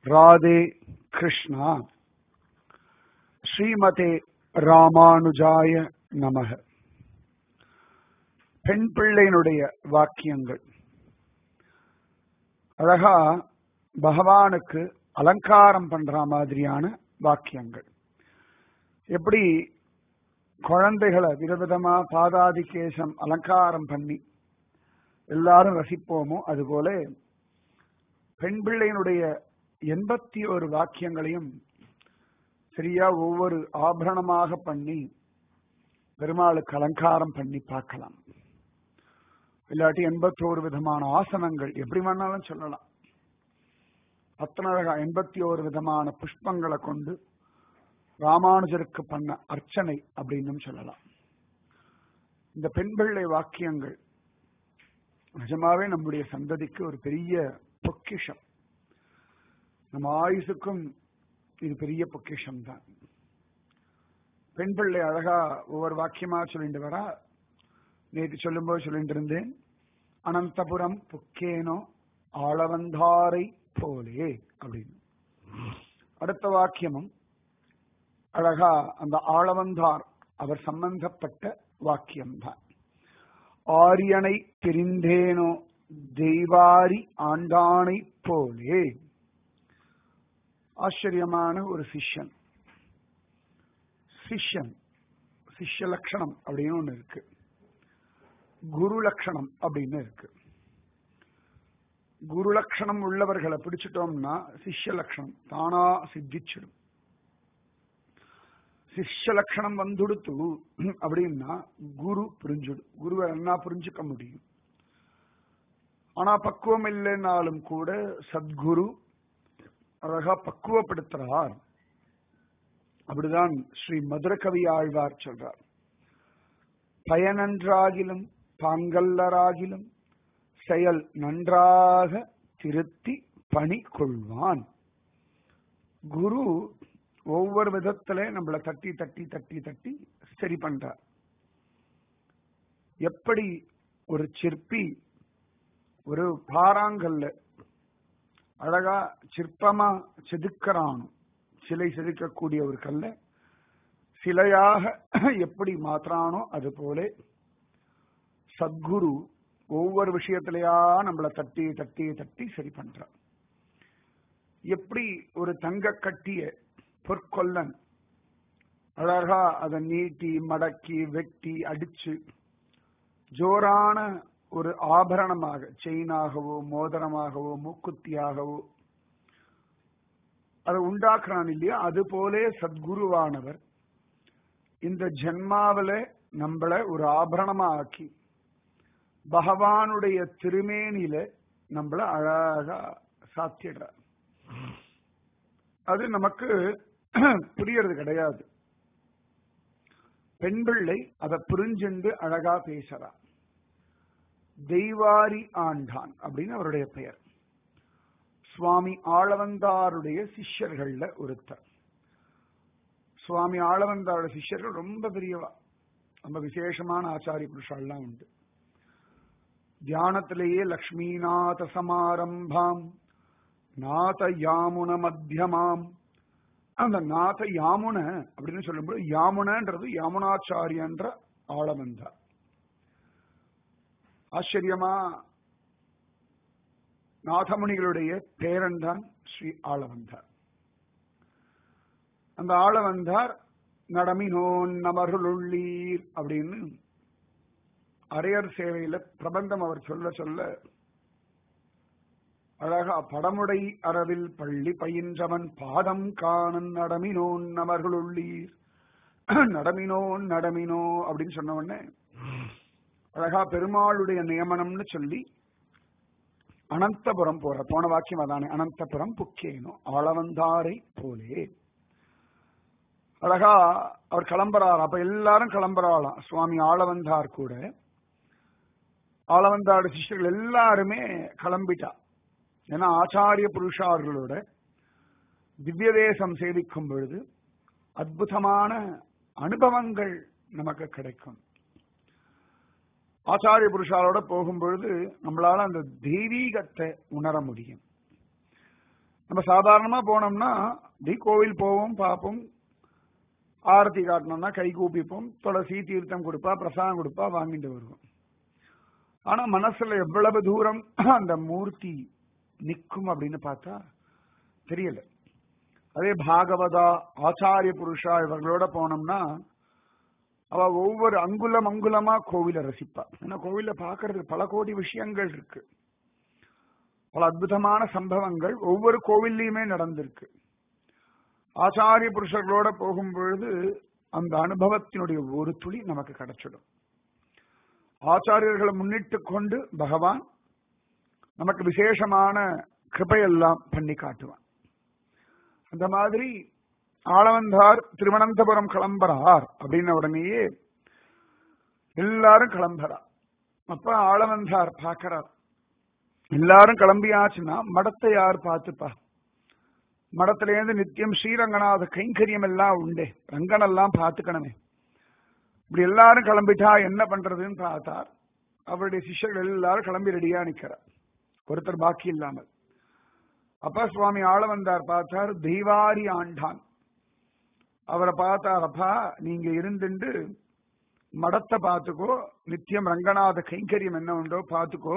ராதே கிருஷ்ணா ஸ்ரீமதே ராமானுஜாய நமக பெண் பிள்ளையினுடைய வாக்கியங்கள் அழகா பகவானுக்கு அலங்காரம் பண்ற மாதிரியான வாக்கியங்கள் எப்படி குழந்தைகளை விதவிதமா பாதாதி கேசம் அலங்காரம் பண்ணி எல்லாரும் ரசிப்போமோ அதுபோல பெண் பிள்ளையினுடைய எண்பத்தி ஒரு வாக்கியங்களையும் சரியா ஒவ்வொரு ஆபரணமாக பண்ணி பெருமாளுக்கு அலங்காரம் பண்ணி பார்க்கலாம் இல்லாட்டி எண்பத்தோரு விதமான ஆசனங்கள் எப்படி வேணாலும் சொல்லலாம் அத்தனை அழகா எண்பத்தி ஓரு விதமான புஷ்பங்களை கொண்டு ராமானுஜருக்கு பண்ண அர்ச்சனை அப்படின்னு சொல்லலாம் இந்த பெண் பிள்ளை வாக்கியங்கள் நிஜமாவே நம்முடைய சந்ததிக்கு ஒரு பெரிய பொக்கிஷம் நம்ம ஆயுசுக்கும் இது பெரிய பொக்கிஷம் தான் பெண் பிள்ளை அழகா ஒவ்வொரு வாக்கியமா சொல்லிட்டு வரா நேற்று சொல்லும்போது சொல்லிட்டு இருந்தேன் அனந்தபுரம் புக்கேனோ ஆளவந்தாரை போலே அப்படின்னு அடுத்த வாக்கியமும் அழகா அந்த ஆளவந்தார் அவர் சம்பந்தப்பட்ட வாக்கியம்தான் ஆரியனை பிரிந்தேனோ தெய்வாரி ஆண்டானை போலே ஆச்சரியமான ஒரு சிஷ்யன் சிஷ்யன் சிஷ்ய லட்சணம் அப்படின்னு ஒண்ணு இருக்கு குரு லட்சணம் அப்படின்னு இருக்கு குரு லட்சணம் உள்ளவர்களை பிடிச்சிட்டோம்னா சிஷ்ய லட்சணம் தானா சித்திச்சிடும் சிஷ்ய லட்சணம் வந்துடுத்து அப்படின்னா குரு புரிஞ்சுடும் குருவை என்ன புரிஞ்சுக்க முடியும் ஆனா பக்குவம் இல்லைன்னாலும் கூட சத்குரு அழகா பக்குவப்படுத்துறார் அப்படிதான் ஸ்ரீ மதுரகவி ஆழ்வார் சொல்றார் பயனன்றாகிலும் தாங்கல்லராகிலும் செயல் நன்றாக திருத்தி பணி கொள்வான் குரு ஒவ்வொரு விதத்துல நம்மள தட்டி தட்டி தட்டி தட்டி சரி பண்றார் எப்படி ஒரு சிற்பி ஒரு பாறாங்கல்ல அழகா சிற்பமா செதுக்கிறானோ சிலை செதுக்கக்கூடிய ஒரு கல்ல சிலையாக எப்படி மாத்துறானோ அது போல சத்குரு ஒவ்வொரு விஷயத்திலையா நம்மள தட்டி தட்டி தட்டி சரி பண்றார் எப்படி ஒரு தங்க கட்டிய பொற்கொல்லன் அழகா அதை நீட்டி மடக்கி வெட்டி அடிச்சு ஜோரான ஒரு ஆபரணமாக செயினாகவோ மோதிரமாகவோ மூக்குத்தியாகவோ அதை உண்டாக்குறான் இல்லையா அது போலே சத்குருவானவர் இந்த ஜென்மாவில நம்மள ஒரு ஆபரணமா ஆக்கி பகவானுடைய திருமேனியில நம்மள அழகா சாத்திடுறார் அது நமக்கு புரியறது கிடையாது பெண் பிள்ளை அதை புரிஞ்சுண்டு அழகா பேசுறா தெய்வாரி ஆண்டான் அப்படின்னு அவருடைய பெயர் சுவாமி ஆளவந்தாருடைய சிஷ்யர்கள்ல ஒருத்தர் சுவாமி ஆளவந்தாருடைய சிஷ்யர்கள் ரொம்ப பெரியவா ரொம்ப விசேஷமான ஆச்சாரிய புருஷாலாம் உண்டு தியானத்திலேயே லக்ஷ்மிநாத சமாரம்பாம் நாத யாமுன மத்தியமாம் அந்த நாத யாமுன அப்படின்னு சொல்லும்போது யாமுனன்றது யாமுனாச்சாரியன்ற ஆளவந்தார் ஆச்சரியமா நாதமுனிகளுடைய பேரன் தான் ஸ்ரீ ஆளவந்தார் அந்த ஆளவந்தார் நடமினோன் நமர்களுள்ளீர் அப்படின்னு அரையர் சேவையில பிரபந்தம் அவர் சொல்ல சொல்ல அழகா படமுடை அரவில் பள்ளி பயின்றவன் பாதம் காணன் நடமினோன் நமர்களுள்ளீர் நடமினோன் நடமினோ அப்படின்னு சொன்ன உடனே அழகா பெருமாளுடைய நியமனம்னு சொல்லி அனந்தபுரம் போற போன வாக்கியம் அதானே அனந்தபுரம் புக்கேனோ ஆளவந்தாரை போலே அழகா அவர் கிளம்புறார் அப்ப எல்லாரும் கிளம்புறாளாம் சுவாமி ஆளவந்தார் கூட ஆளவந்தாடு சிஷ்யர்கள் எல்லாருமே கிளம்பிட்டா ஏன்னா ஆச்சாரிய புருஷார்களோட திவ்ய தேசம் சேவிக்கும் பொழுது அற்புதமான அனுபவங்கள் நமக்கு கிடைக்கும் ஆச்சாரிய புருஷாரோட போகும்பொழுது நம்மளால அந்த தெய்வீகத்தை உணர முடியும் நம்ம சாதாரணமா போனோம்னா டி கோவில் போவோம் பார்ப்போம் ஆரத்தி காட்டணும்னா கை கூப்பிப்போம் துளசி தீர்த்தம் கொடுப்பா பிரசாதம் கொடுப்பா வாங்கிட்டு வருவோம் ஆனா மனசுல எவ்வளவு தூரம் அந்த மூர்த்தி நிக்கும் அப்படின்னு பார்த்தா தெரியல அதே பாகவதா ஆச்சாரிய புருஷா இவர்களோட போனோம்னா அவ ஒவ்வொரு அங்குலம் அங்குலமா கோவில ரசிப்பா ஏன்னா கோவில பாக்குறதுக்கு பல கோடி விஷயங்கள் இருக்கு பல அற்புதமான சம்பவங்கள் ஒவ்வொரு கோவில்லையுமே நடந்திருக்கு ஆச்சாரிய புருஷர்களோட போகும்பொழுது அந்த அனுபவத்தினுடைய ஒரு துளி நமக்கு கிடைச்சிடும் ஆச்சாரியர்களை முன்னிட்டு கொண்டு பகவான் நமக்கு விசேஷமான கிருபையெல்லாம் பண்ணி காட்டுவான் அந்த மாதிரி ஆளவந்தார் திருவனந்தபுரம் கிளம்புறார் அப்படின்ன உடனேயே எல்லாரும் கிளம்புறா அப்ப ஆளவந்தார் பாக்கிறார் எல்லாரும் கிளம்பியாச்சுன்னா மடத்தை யார் பார்த்துப்பா மடத்திலேருந்து நித்தியம் ஸ்ரீரங்கநாத கைங்கரியம் எல்லாம் உண்டே ரங்கன் எல்லாம் பார்த்துக்கணுமே இப்படி எல்லாரும் கிளம்பிட்டா என்ன பண்றதுன்னு பார்த்தார் அவருடைய சிஷ்யர்கள் எல்லாரும் கிளம்பி ரெடியா நிக்கிறார் ஒருத்தர் பாக்கி இல்லாமல் அப்பா சுவாமி ஆள வந்தார் பார்த்தார் தெய்வாரி ஆண்டான் அவரை பார்த்தாரப்பா நீங்க இருந்துண்டு மடத்தை பார்த்துக்கோ நித்தியம் ரங்கநாத கைங்கரியம் என்ன உண்டோ பார்த்துக்கோ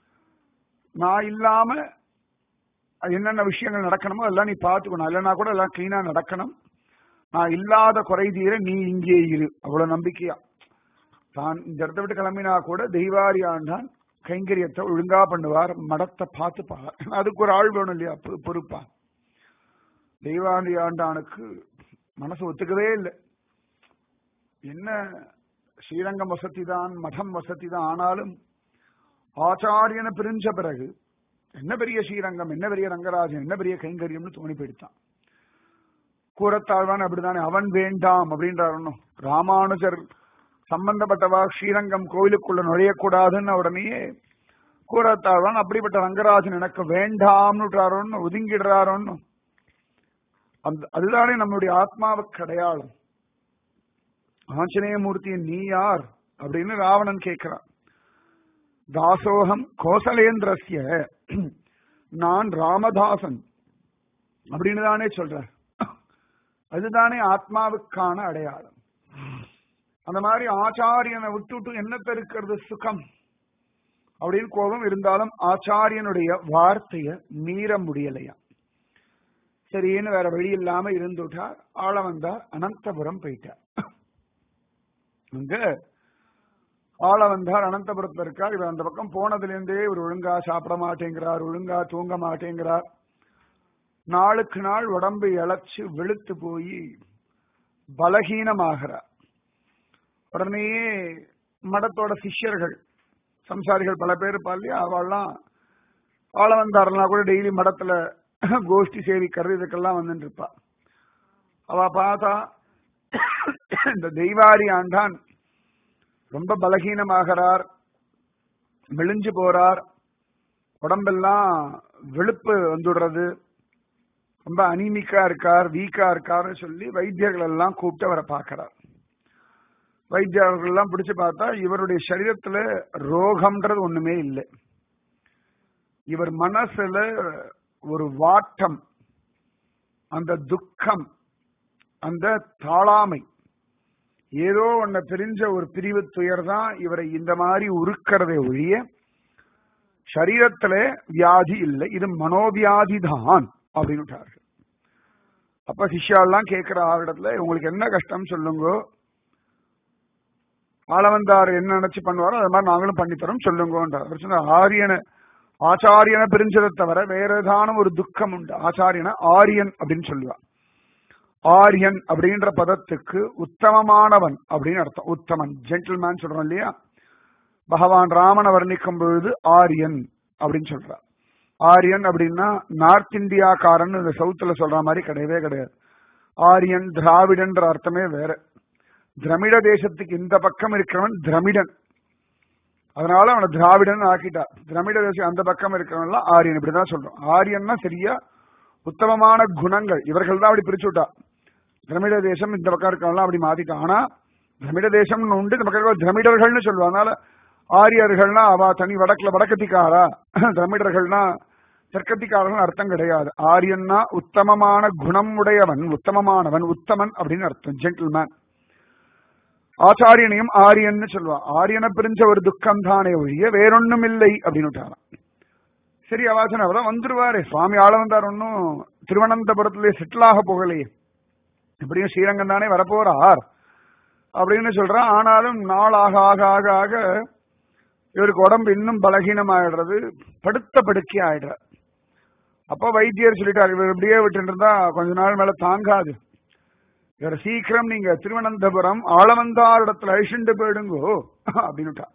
நான் இல்லாம என்னென்ன விஷயங்கள் நடக்கணுமோ எல்லாம் நீ பார்த்துக்கணும் இல்லைன்னா கூட எல்லாம் கிளீனா நடக்கணும் நான் இல்லாத குறை தீர நீ இங்கே இரு அவ்வளவு நம்பிக்கையா தான் இந்த இடத்த விட்டு கிளம்பினா கூட தெய்வாரி ஆண்டான் கைங்கரியத்தை ஒழுங்கா பண்ணுவார் மடத்தை பார்த்துப்பார் அதுக்கு ஒரு ஆள் வேணும் இல்லையா பொறுப்பா தெய்வாரி ஆண்டானுக்கு மனசு ஒத்துக்கவே இல்லை என்ன ஸ்ரீரங்கம் வசதி தான் மடம் வசதி தான் ஆனாலும் ஆச்சாரியனை பிரிஞ்ச பிறகு என்ன பெரிய ஸ்ரீரங்கம் என்ன பெரிய ரங்கராஜன் என்ன பெரிய கைங்கரியம்னு தோணி போயிடுத்தான் கூறத்தாழ்வான் அப்படித்தானே அவன் வேண்டாம் அப்படின்றாரு ராமானுஜர் சம்பந்தப்பட்டவா ஸ்ரீரங்கம் கோவிலுக்குள்ள நுழையக்கூடாதுன்னு உடனேயே கூறத்தாழ்வான் அப்படிப்பட்ட ரங்கராஜன் எனக்கு வேண்டாம்னு ஒதுங்கிடுறாரோன்னு அந்த அதுதானே நம்மளுடைய ஆத்மாவுக்கு அடையாளம் ஆஞ்சநேயமூர்த்தி நீ யார் அப்படின்னு ராவணன் கேட்கிறான் தாசோகம் கோசலேந்திரஸ்ய நான் ராமதாசன் அப்படின்னு தானே சொல்ற அதுதானே ஆத்மாவுக்கான அடையாளம் அந்த மாதிரி ஆச்சாரியனை விட்டுட்டு என்னத்த இருக்கிறது சுகம் அப்படின்னு கோபம் இருந்தாலும் ஆச்சாரியனுடைய வார்த்தைய மீற முடியலையா சரின்னு வேற வழி இல்லாம இருந்துட்டார் ஆள வந்தார் அனந்தபுரம் போயிட்டார் அங்க ஆள வந்தார் அனந்தபுரத்துல இருக்கார் இவர் அந்த பக்கம் போனதுல இருந்தே ஒரு ஒழுங்கா சாப்பிட மாட்டேங்கிறார் ஒழுங்கா தூங்க மாட்டேங்கிறார் நாளுக்கு நாள் உடம்பு இழைச்சு வெளுத்து போய் பலகீனமாகிறார் உடனே மடத்தோட சிஷ்யர்கள் சம்சாரிகள் பல பேர் இருப்பா இல்லையா அவள்லாம் ஆள வந்தாருன்னா கூட டெய்லி மடத்துல கோஷ்டி சேவிக்கிறது இதுக்கெல்லாம் வந்துட்டு இருப்பா அவ பார்த்தா இந்த தெய்வாரி ஆண்டான் ரொம்ப பலகீனமாகிறார் மெலிஞ்சு போறார் உடம்பெல்லாம் வெளுப்பு வந்துடுறது ரொம்ப அனீமிக்கா இருக்கார் வீக்கா இருக்காருன்னு சொல்லி வைத்தியர்கள் எல்லாம் கூப்பிட்டு அவரை பார்க்கிறார் வைத்தியர்கள் எல்லாம் பிடிச்சு பார்த்தா இவருடைய சரீரத்துல ரோகம்ன்றது ஒண்ணுமே இல்லை இவர் மனசுல ஒரு வாட்டம் அந்த துக்கம் அந்த தாளாமை ஏதோ ஒன்ன தெரிஞ்ச ஒரு பிரிவு துயர் தான் இவரை இந்த மாதிரி உருக்கிறதை ஒழிய சரீரத்துல வியாதி இல்லை இது மனோவியாதி தான் அப்படின்னு அப்ப சிஷ்யாலாம் கேட்கிற ஆளிடத்துல உங்களுக்கு என்ன கஷ்டம் சொல்லுங்க ஆளவந்தார் என்ன நினைச்சு பண்ணுவாரோ அது மாதிரி நாங்களும் பண்ணித்தரோம் சொல்லுங்கன்றார் ஆரியனை ஆச்சாரியனை பிரிஞ்சதை தவிர வேற ஏதான ஒரு துக்கம் உண்டு ஆச்சாரியனை ஆரியன் அப்படின்னு சொல்லுவான் ஆரியன் அப்படின்ற பதத்துக்கு உத்தமமானவன் அப்படின்னு அர்த்தம் உத்தமன் ஜென்டில்மேன் சொல்றோம் இல்லையா பகவான் ராமனை வர்ணிக்கும் பொழுது ஆரியன் அப்படின்னு சொல்றார் ஆரியன் அப்படின்னா நார்த் இந்தியாக்காரன் இந்த சவுத்துல சொல்ற மாதிரி கிடையவே கிடையாது ஆரியன் திராவிடன்ற அர்த்தமே வேற திரமிட தேசத்துக்கு இந்த பக்கம் இருக்கிறவன் திரமிடன் அதனால அவனை திராவிடன் ஆக்கிட்டா திரமிட தேசம் அந்த பக்கம் இருக்கிறவன் ஆரியன் இப்படிதான் சொல்றோம் ஆரியன்னா சரியா உத்தமமான குணங்கள் இவர்கள் தான் அப்படி பிரிச்சு விட்டா திரமிட தேசம் இந்த பக்கம் இருக்கவன்லாம் அப்படி மாத்திட்டான் ஆனா திரமிட தேசம்னு உண்டு இந்த பக்கம் திரமிடர்கள்னு சொல்லுவாங்க அதனால ஆரியர்கள்னா அவ தனி வடக்குல வடக்கத்திக்காரா திரமிடர்கள்னா தெற்கத்திக்காரர்கள் அர்த்தம் கிடையாது ஆரியன்னா உத்தமமான குணம் உடையவன் உத்தமமானவன் உத்தமன் அப்படின்னு அர்த்தம் ஜென்டில்மேன் ஆச்சாரியனையும் ஆரியன்னு சொல்லுவான் ஆரியனை பிரிஞ்ச ஒரு துக்கம் தானே ஒழிய வேறொன்னும் இல்லை அப்படின்னு விட்டாராம் சரி அவாசன் அவர்தான் வந்துருவாரு சுவாமி ஆள வந்தார் ஒன்னும் திருவனந்தபுரத்திலே செட்டில் ஆக போகலையே எப்படியும் ஸ்ரீரங்கம் தானே வரப்போறார் அப்படின்னு சொல்றான் ஆனாலும் நாள் ஆக ஆக ஆக ஆக இவருக்கு உடம்பு இன்னும் பலகீனம் ஆயிடுறது படுத்த படுக்கை ஆயிடுற அப்ப வைத்தியர் சொல்லிட்டார் இவர் இப்படியே விட்டு இருந்தா கொஞ்ச நாள் மேல தாங்காது இவர் சீக்கிரம் நீங்க திருவனந்தபுரம் ஆளவந்தார் இடத்துல அழிச்சுண்டு போயிடுங்கோ அப்படின்னுட்டா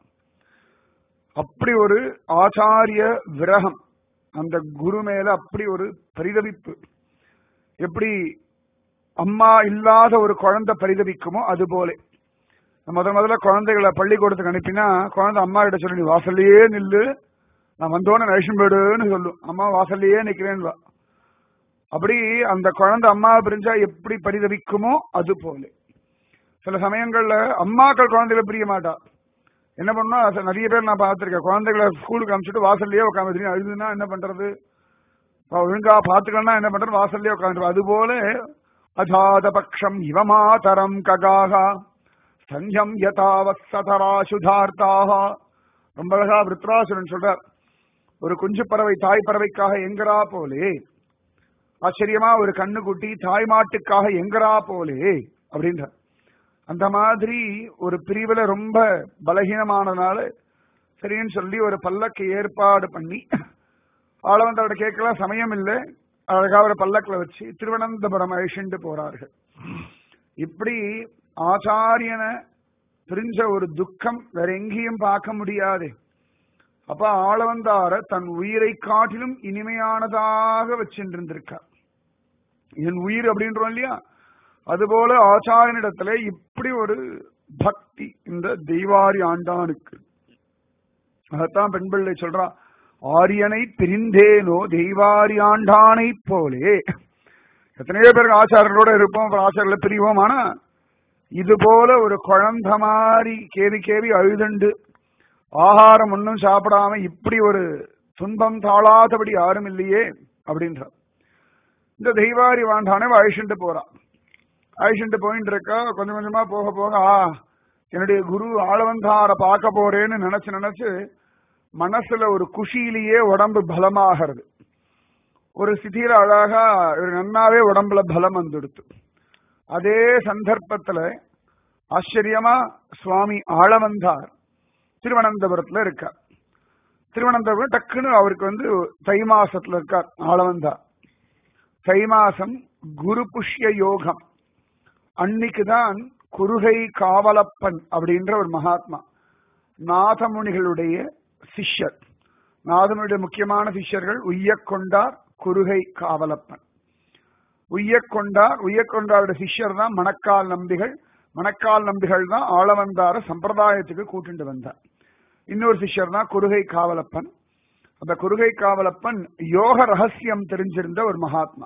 அப்படி ஒரு ஆச்சாரிய விரகம் அந்த குரு மேல அப்படி ஒரு பரிதவிப்பு எப்படி அம்மா இல்லாத ஒரு குழந்தை பரிதவிக்குமோ அது போல முதல் முதல்ல குழந்தைகளை பள்ளிக்கூடத்துக்கு அனுப்பினா குழந்தை அம்மா கிட்ட சொல்லி நீ வாசல்லையே நில்லு நான் வந்தோன்னு நைஷன் போயிடுன்னு சொல்லும் அம்மா வாசல்லையே நிக்கிறேன்னு அப்படி அந்த குழந்தை அம்மாவை பிரிஞ்சா எப்படி பரிதவிக்குமோ அது போல சில சமயங்கள்ல அம்மாக்கள் குழந்தைகளை பிரிய மாட்டா என்ன பண்ணா நிறைய பேர் நான் பார்த்திருக்கேன் குழந்தைகளை ஸ்கூலுக்கு அனுப்பிச்சுட்டு வாசல்லையே உட்காந்து அழுதுன்னா என்ன பண்றது ஒழுங்கா பாத்துக்கணும்னா என்ன பண்றது வாசல்லையே உட்காந்து அது போல அஜாத பக்ஷம் இவ மாதரம் ககாகா சஞ்சம் யதாவசதரா சுதார்த்தாக ரொம்ப அழகா விருத்ராசுரன் சொல்றார் ஒரு குஞ்சு பறவை தாய் பறவைக்காக எங்கரா போலே ஆச்சரியமா ஒரு கண்ணுக்குட்டி தாய் மாட்டுக்காக எங்கரா போலே அப்படின்ற அந்த மாதிரி ஒரு பிரிவுல ரொம்ப பலகீனமானதுனால சரின்னு சொல்லி ஒரு பல்லக்கு ஏற்பாடு பண்ணி ஆளவந்தோட கேட்கலாம் சமயம் இல்லை அழகா ஒரு பல்லக்கில் வச்சு திருவனந்தபுரம் அழிச்சுண்டு போறார்கள் இப்படி ஆச்சாரியனை பிரிஞ்ச ஒரு துக்கம் வேற எங்கேயும் பார்க்க முடியாது அப்ப ஆளவந்தார தன் உயிரை காட்டிலும் இனிமையானதாக வச்சிருந்திருக்கார் என் உயிர் அப்படின்றோம் இல்லையா அதுபோல ஆச்சாரியனிடத்துல இப்படி ஒரு பக்தி இந்த தெய்வாரி ஆண்டானுக்கு அதைத்தான் பெண் பிள்ளை சொல்றா ஆரியனை பிரிந்தேனோ தெய்வாரி ஆண்டானை போலே எத்தனையோ பேருக்கு ஆச்சாரர்களோட இருப்போம் அப்புறம் ஆச்சாரில் பிரிவோம் ஆனா இது போல ஒரு குழந்த மாதிரி கேவி கேவி அழுதுண்டு ஆகாரம் ஒன்றும் சாப்பிடாம இப்படி ஒரு துன்பம் தாழாதபடி யாரும் இல்லையே அப்படின்ற இந்த தெய்வாரி வாண்டானே அழிச்சுட்டு போறான் அழிச்சுட்டு போயிட்டு இருக்கா கொஞ்சம் கொஞ்சமா போக போக ஆ என்னுடைய குரு ஆளவந்தார பார்க்க போறேன்னு நினைச்சு நினைச்சு மனசுல ஒரு குஷியிலேயே உடம்பு பலமாகிறது ஒரு ஸ்திதியில அழகா ஒரு நன்னாவே உடம்புல பலம் வந்துடுத்து அதே சந்தர்ப்பத்துல ஆச்சரியமா சுவாமி ஆளவந்தார் திருவனந்தபுரத்துல இருக்கார் திருவனந்தபுரம் டக்குன்னு அவருக்கு வந்து தை மாசத்துல இருக்கார் ஆளவந்தார் தை மாசம் குரு புஷ்ய யோகம் அன்னைக்குதான் குருகை காவலப்பன் அப்படின்ற ஒரு மகாத்மா நாதமுனிகளுடைய சிஷ்யர் நாதனுடைய முக்கியமான சிஷ்யர்கள் உய்யக்கொண்டார் குருகை காவலப்பன் உய்யக்கொண்டார் உய்யக்கொண்டாருடைய சிஷ்யர் தான் மணக்கால் நம்பிகள் மணக்கால் நம்பிகள் தான் ஆளவந்தார சம்பிரதாயத்துக்கு கூட்டிட்டு வந்தார் இன்னொரு சிஷ்யர் தான் குருகை காவலப்பன் அந்த குருகை காவலப்பன் யோக ரகசியம் தெரிஞ்சிருந்த ஒரு மகாத்மா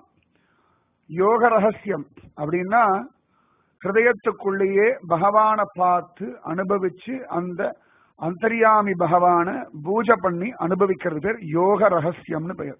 யோக ரகசியம் அப்படின்னா ஹிருதயத்துக்குள்ளேயே பகவான பார்த்து அனுபவிச்சு அந்த அந்தரியாமி பகவான பூஜை பண்ணி அனுபவிக்கிறது பேர் யோக ரகசியம்னு பெயர்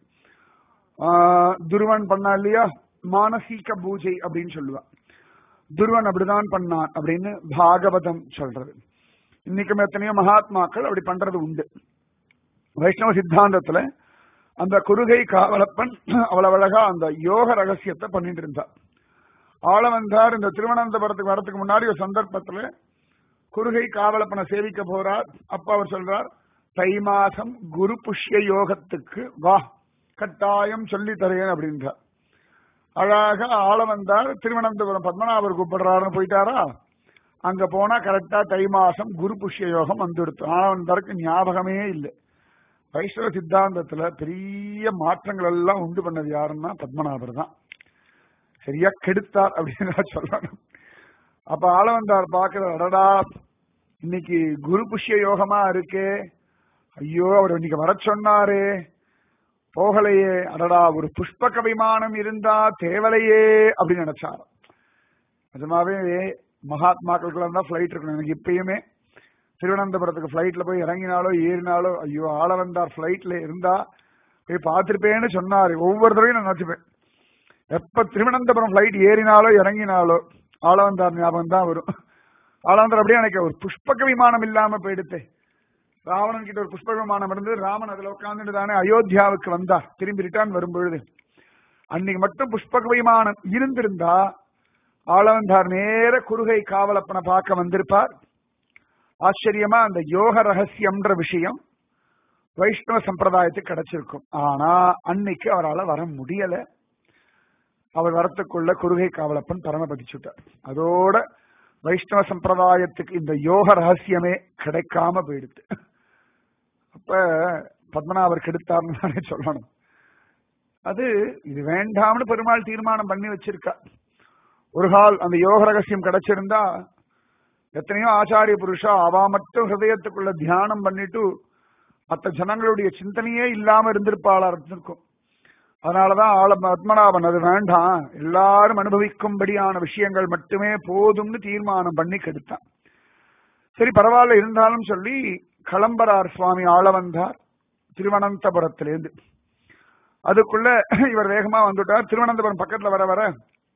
துருவன் பண்ணா இல்லையா மானசீக பூஜை அப்படின்னு சொல்லுவான் துருவன் அப்படிதான் பண்ணான் அப்படின்னு பாகவதம் சொல்றது இன்னைக்கும் எத்தனையோ மகாத்மாக்கள் அப்படி பண்றது உண்டு வைஷ்ணவ சித்தாந்தத்துல அந்த குருகை காவலப்பன் அவ்வளவு அழகா அந்த யோக ரகசியத்தை பண்ணிட்டு இருந்தார் ஆள வந்தார் இந்த திருவனந்தபுரத்துக்கு வரதுக்கு முன்னாடி ஒரு சந்தர்ப்பத்துல குருகை காவலப்பனை சேவிக்க போறார் அப்ப அவர் சொல்றார் தை மாசம் குரு புஷ்ய யோகத்துக்கு வா கட்டாயம் சொல்லி தரேன் அப்படின்றார் அழகாக ஆள வந்தார் திருவனந்தபுரம் பத்மநாபர் கூப்பிடுறாருன்னு போயிட்டாரா அங்க போனா கரெக்டா தை மாசம் குரு புஷ்ய யோகம் வந்துடுத்து ஆளவந்தாருக்கு ஞாபகமே இல்லை வைஷ்ணவ சித்தாந்தத்துல பெரிய மாற்றங்கள் எல்லாம் உண்டு பண்ணது யாருன்னா பத்மநாபர் தான் சரியா கெடுத்தார் அப்படின்னு சொல்லணும் அப்ப ஆளவந்தார் பாக்குற அடடா இன்னைக்கு குரு புஷ்ய யோகமா இருக்கே ஐயோ அவர் இன்னைக்கு வர சொன்னாரு போகலையே அடடா ஒரு புஷ்பக விமானம் இருந்தா தேவலையே அப்படின்னு நினைச்சார் நிஜமாவே மகாத்மாக்களுக்குள்ள தான் ஃபிளைட் இருக்கணும் எனக்கு இப்பயுமே திருவனந்தபுரத்துக்கு ஃபிளைட்ல போய் இறங்கினாலோ ஏறினாலோ ஐயோ ஆள வந்தார் ஃபிளைட்ல இருந்தா போய் பார்த்திருப்பேன்னு சொன்னாரு ஒவ்வொரு தடவையும் நான் நினைச்சுப்பேன் எப்ப திருவனந்தபுரம் ஃபிளைட் ஏறினாலோ இறங்கினாலோ ஆளவந்தார் ஞாபகம் தான் வரும் ஆளவந்தார் அப்படியே எனக்கு ஒரு புஷ்பக விமானம் இல்லாம போயிடுத்தே ராவணன் கிட்ட ஒரு புஷ்பக விமானம் இருந்து ராமன் அதுல உட்கார்ந்துட்டு தானே அயோத்தியாவுக்கு வந்தார் திரும்பி ரிட்டர்ன் வரும் பொழுது அன்னைக்கு மட்டும் புஷ்பக விமானம் இருந்திருந்தா ஆளவந்தார் நேர குறுகை காவலப்பனை பார்க்க வந்திருப்பார் ஆச்சரியமா அந்த யோக ரகசியம்ன்ற விஷயம் வைஷ்ணவ சம்பிரதாயத்துக்கு கிடைச்சிருக்கும் ஆனா அன்னைக்கு அவரால் வர முடியல அவர் வரத்துக்குள்ள குறுகை காவலப்பன் பரமபதிச்சுட்டார் அதோட வைஷ்ணவ சம்பிரதாயத்துக்கு இந்த யோக ரகசியமே கிடைக்காம போயிடுது அப்ப பத்மநாபர் கெடுத்தார்னு தானே சொல்லணும் அது இது வேண்டாம்னு பெருமாள் தீர்மானம் பண்ணி வச்சிருக்கா ஒரு கால் அந்த யோக ரகசியம் கிடைச்சிருந்தா எத்தனையோ ஆச்சாரிய புருஷா அவா மட்டும் ஹிருதயத்துக்குள்ள தியானம் பண்ணிட்டு மற்ற ஜனங்களுடைய சிந்தனையே இல்லாம இருந்திருப்பாளா இருந்திருக்கும் அதனாலதான் ஆள பத்மநாபன் அது வேண்டாம் எல்லாரும் அனுபவிக்கும்படியான விஷயங்கள் மட்டுமே போதும்னு தீர்மானம் பண்ணி கெடுத்தான் சரி பரவாயில்ல இருந்தாலும் சொல்லி களம்பரார் சுவாமி ஆள வந்தார் திருவனந்தபுரத்திலேருந்து அதுக்குள்ள இவர் வேகமா வந்துட்டார் திருவனந்தபுரம் பக்கத்துல வர வர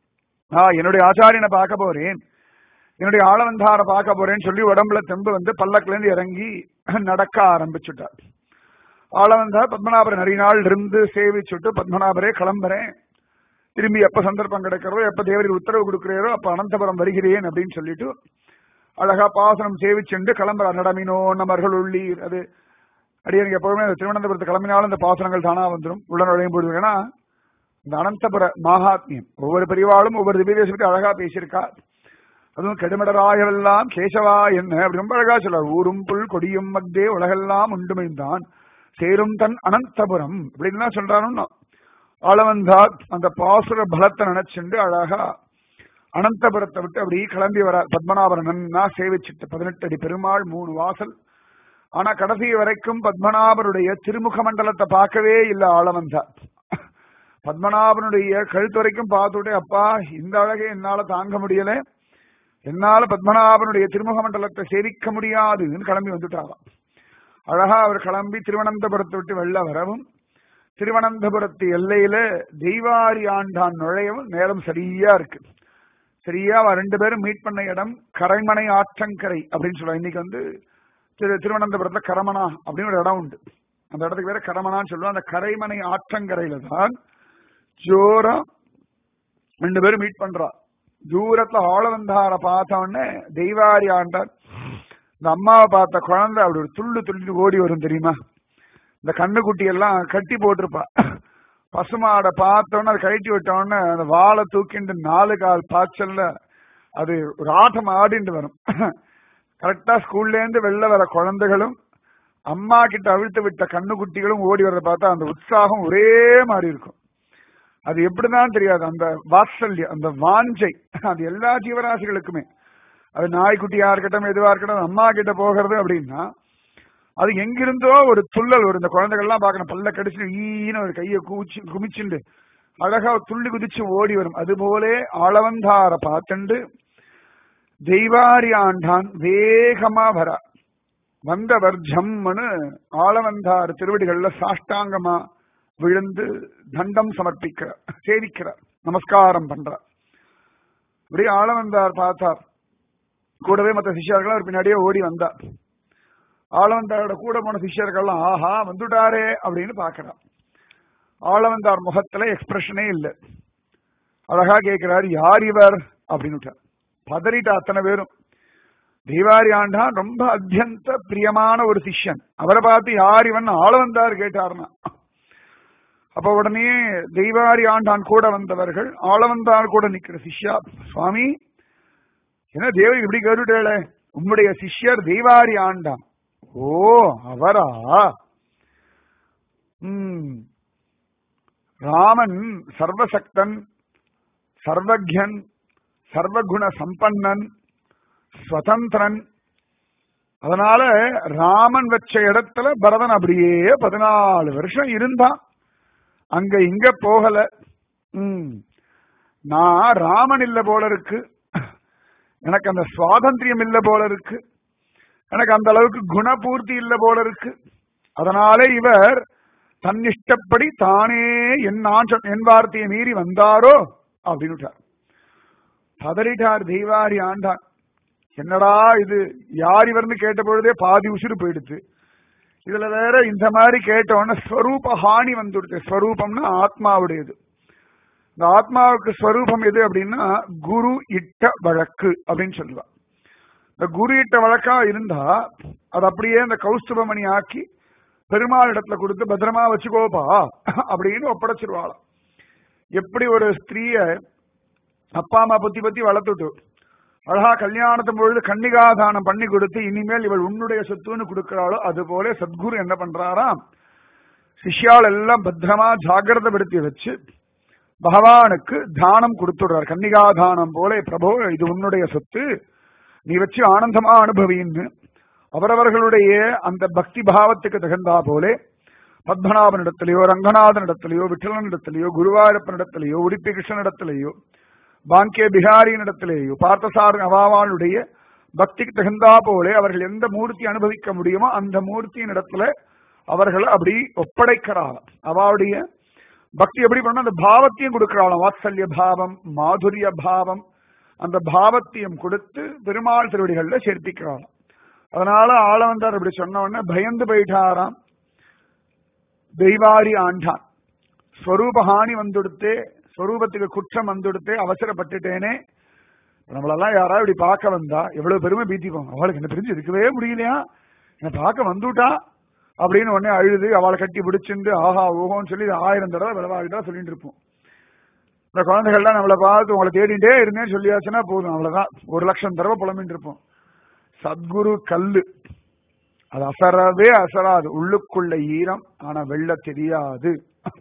ஆ என்னுடைய ஆச்சாரியனை பார்க்க போறேன் என்னுடைய ஆளவந்தார பார்க்க போறேன்னு சொல்லி உடம்புல தெம்பு வந்து பல்லக்குல இருந்து இறங்கி நடக்க ஆரம்பிச்சுட்டார் ஆளவந்தார் பத்மநாபர் நிறைய நாள் இருந்து சேவிச்சுட்டு பத்மநாபரே கிளம்புறேன் திரும்பி எப்ப சந்தர்ப்பம் கிடைக்கிறதோ எப்ப தேவருக்கு உத்தரவு கொடுக்கிறீரோ அப்ப அனந்தபுரம் வருகிறேன் அப்படின்னு சொல்லிட்டு அழகா பாசனம் சேவிச்சுண்டு கிளம்புற நடமினோ நமர்கள் உள்ளீர் அது அடியனுக்கு எப்பவுமே அந்த திருவனந்தபுரத்து கிளம்பினாலும் இந்த பாசனங்கள் தானா வந்துடும் உள்ள நுழையும் பொழுது ஏன்னா இந்த அனந்தபுர மகாத்மியம் ஒவ்வொரு பிரிவாலும் ஒவ்வொரு திவ்யதேசத்துக்கு அழகா பேசியிருக்கா அதுவும் கெடுமடராயவெல்லாம் கேசவா என்ன அப்படி ரொம்ப அழகா சொல்றார் ஊரும் புல் கொடியும் மக்தே உலகெல்லாம் உண்டுமைந்தான் சேரும் தன் அனந்தபுரம் அப்படின்லாம் சொல்றாருன்னா ஆளவந்தார் அந்த பாசுர பலத்தை நினைச்சுண்டு அழகா அனந்தபுரத்தை விட்டு அப்படி கிளம்பி வர பத்மநாபரனா சேவிச்சுட்டு பதினெட்டு அடி பெருமாள் மூணு வாசல் ஆனா கடைசி வரைக்கும் பத்மநாபருடைய திருமுக மண்டலத்தை பார்க்கவே இல்லை ஆளவந்தார் பத்மநாபனுடைய கழுத்து வரைக்கும் பார்த்துட்டே அப்பா இந்த அழகை என்னால தாங்க முடியல என்னால பத்மநாபனுடைய திருமுக மண்டலத்தை சேவிக்க முடியாதுன்னு கிளம்பி வந்துட்டாராம் அழகா அவர் கிளம்பி திருவனந்தபுரத்தை விட்டு வெளில வரவும் திருவனந்தபுரத்து எல்லையில தெய்வாரி ஆண்டான் நுழையவும் நேரம் சரியா இருக்கு சரியா அவ ரெண்டு பேரும் மீட் பண்ண இடம் கரைமனை ஆற்றங்கரை அப்படின்னு சொல்லுவாங்க இன்னைக்கு வந்து திரு திருவனந்தபுரத்துல கரமனா அப்படின்னு ஒரு இடம் உண்டு அந்த இடத்துக்கு வேற கரமனான்னு சொல்லுவோம் அந்த கரைமனை ஆற்றங்கரையில தான் ஜோரா ரெண்டு பேரும் மீட் பண்றா தூரத்துல ஆளவந்தார பார்த்த உடனே தெய்வாரி ஆண்டார் இந்த அம்மாவை பார்த்த குழந்தை அப்படி ஒரு துள்ளு துள்ளி ஓடி வரும் தெரியுமா இந்த கண்ணுக்குட்டி எல்லாம் கட்டி போட்டிருப்பா பசுமாடை பார்த்தோன்னே அதை கழட்டி விட்டோன்னே அந்த வாழை தூக்கிண்டு நாலு கால் பாய்ச்சல்ல அது ஒரு ஆட்டம் ஆடிண்டு வரும் கரெக்டா ஸ்கூல்ல இருந்து வெளில வர குழந்தைகளும் அம்மா கிட்ட அவிழ்த்து விட்ட கண்ணுக்குட்டிகளும் ஓடி வர்றத பார்த்தா அந்த உற்சாகம் ஒரே மாதிரி இருக்கும் அது எப்படிதான் தெரியாது அந்த வாத்சல்யம் அந்த வாஞ்சை அது எல்லா ஜீவராசிகளுக்குமே அது நாய்க்குட்டியா இருக்கட்டும் எதுவா இருக்கட்டும் அம்மா கிட்ட போகிறது அப்படின்னா அது எங்கிருந்தோ ஒரு துள்ளல் ஒரு இந்த குழந்தைகள்லாம் பார்க்கணும் பல்ல கடிச்சு ஈன்னு ஒரு கையை கூச்சி குமிச்சுண்டு அழகா துள்ளி குதிச்சு ஓடி வரும் அதுபோலே ஆளவந்தார பார்த்துண்டு தெய்வாரி ஆண்டான் வேகமா வர வந்தவர் ஜம்முன்னு ஆளவந்தார் திருவடிகள்ல சாஷ்டாங்கமா விழுந்து தண்டம் சமர்ப்பிக்கிறார் சேவிக்கிறார் நமஸ்காரம் பண்றார் இப்படியே ஆளவந்தார் பார்த்தார் கூடவே மற்ற சிஷ்யர்கள் அவர் பின்னாடியே ஓடி வந்தார் ஆளவந்தாரோட கூட போன சிஷ்யர்கள்லாம் ஆஹா வந்துட்டாரே அப்படின்னு பாக்கிறார் ஆளவந்தார் முகத்துல எக்ஸ்பிரஷனே இல்லை அழகா கேட்கிறார் யார் இவர் அப்படின்னு பதறிட்ட அத்தனை பேரும் தீவாரி ஆண்டான் ரொம்ப அத்தியந்த பிரியமான ஒரு சிஷ்யன் அவரை பார்த்து யார் இவன் ஆளவந்தார் கேட்டார்னா அப்ப உடனே தெய்வாரி ஆண்டான் கூட வந்தவர்கள் ஆளவந்தார் கூட நிக்கிற சிஷ்யா சுவாமி என்ன தேவரி இப்படி கேட்டுட்டேள உம்முடைய சிஷ்யர் தெய்வாரி ஆண்டான் ஓ அவரா உம் ராமன் சர்வசக்தன் சர்வஜன் சர்வகுண சம்பன்னன் ஸ்வதந்திரன் அதனால ராமன் வச்ச இடத்துல பரதன் அப்படியே பதினாலு வருஷம் இருந்தான் அங்க இங்க போகல உம் நான் ராமன் இல்ல போல இருக்கு எனக்கு அந்த சுவாதந்திரியம் இல்ல போல இருக்கு எனக்கு அந்த அளவுக்கு குணபூர்த்தி இல்ல போல இருக்கு அதனால இவர் தன்னிஷ்டப்படி தானே என் ஆற்ற என் வார்த்தையை மீறி வந்தாரோ அப்படின்னு பதறிட்டார் தெய்வாரி ஆண்டான் என்னடா இது யார் இவர்னு கேட்ட பொழுதே பாதி உசுறு போயிடுச்சு இதுல வேற இந்த மாதிரி கேட்டோன்னா ஸ்வரூப ஹானி வந்துடுது ஸ்வரூபம்னா ஆத்மாவுடையது இந்த ஆத்மாவுக்கு ஸ்வரூபம் எது அப்படின்னா குரு இட்ட வழக்கு அப்படின்னு சொல்லுவா இந்த குரு இட்ட வழக்கா இருந்தா அது அப்படியே இந்த கௌஸ்துபமணி ஆக்கி பெருமாள் இடத்துல கொடுத்து பத்திரமா வச்சுக்கோப்பா அப்படின்னு ஒப்படைச்சிருவாளாம் எப்படி ஒரு ஸ்திரீய அப்பா அம்மா பத்தி பத்தி வளர்த்துட்டு அழகா கல்யாணத்தின் பொழுது கன்னிகாதானம் பண்ணி கொடுத்து இனிமேல் இவள் உன்னுடைய சொத்துன்னு கொடுக்கிறாளோ அது போல சத்குரு என்ன பண்றாராம் சிஷ்யால் எல்லாம் பத்திரமா ஜாகிரதப்படுத்தி வச்சு பகவானுக்கு தானம் கொடுத்துடுறார் கன்னிகாதானம் போல பிரபோ இது உன்னுடைய சொத்து நீ வச்சு ஆனந்தமா அனுபவின்னு அவரவர்களுடைய அந்த பக்தி பாவத்துக்கு தகுந்தா போலே பத்மநாபனிடத்திலேயோ ரங்கநாதனிடத்திலேயோ விட்டலனிடத்திலேயோ குருவாயூரப்பனிடத்திலேயோ உடுப்பி கிருஷ்ணனிடத்திலேயோ பாங்கிய பிகாரியினிடத்திலேயோ பார்த்தசாரன் அவாவாளுடைய பக்திக்கு தகுந்தா போலே அவர்கள் எந்த மூர்த்தி அனுபவிக்க முடியுமோ அந்த மூர்த்தியின் இடத்துல அவர்களை அப்படி ஒப்படைக்கிறாள் அவளுடைய பக்தி எப்படி பண்ண அந்த பாவத்தையும் கொடுக்கிறாளாம் வாத்சல்ய பாவம் மாதுரிய பாவம் அந்த பாவத்தையும் கொடுத்து பெருமாள் திருவடிகள்ல சேர்ப்பிக்கிறாளாம் அதனால ஆளவந்தார் அப்படி சொன்ன உடனே பயந்து போயிட்டாராம் தெய்வாரி ஆண்டான் ஸ்வரூபஹானி வந்துடுத்தே ஸ்வரூபத்துக்கு குற்றம் வந்துடுத்தே அவசரப்பட்டுட்டேனே நம்மளெல்லாம் யாராவது இப்படி பார்க்க வந்தா எவ்வளவு பெருமை பீத்திப்போம் அவளுக்கு என்ன தெரிஞ்சு இருக்கவே முடியலையா என்ன பார்க்க வந்துட்டா அப்படின்னு உடனே அழுது அவளை கட்டி பிடிச்சிருந்து ஆஹா ஓஹோன்னு சொல்லி ஆயிரம் தடவை விளவாகிட்டா சொல்லிட்டு இருப்போம் இந்த குழந்தைகள்லாம் நம்மளை பார்த்து உங்களை தேடிட்டே இருந்தேன்னு சொல்லியாச்சுன்னா போதும் அவ்வளவுதான் ஒரு லட்சம் தடவை புலம்பின்னு இருப்போம் சத்குரு கல்லு அது அசரவே அசராது உள்ளுக்குள்ள ஈரம் ஆனா வெள்ள தெரியாது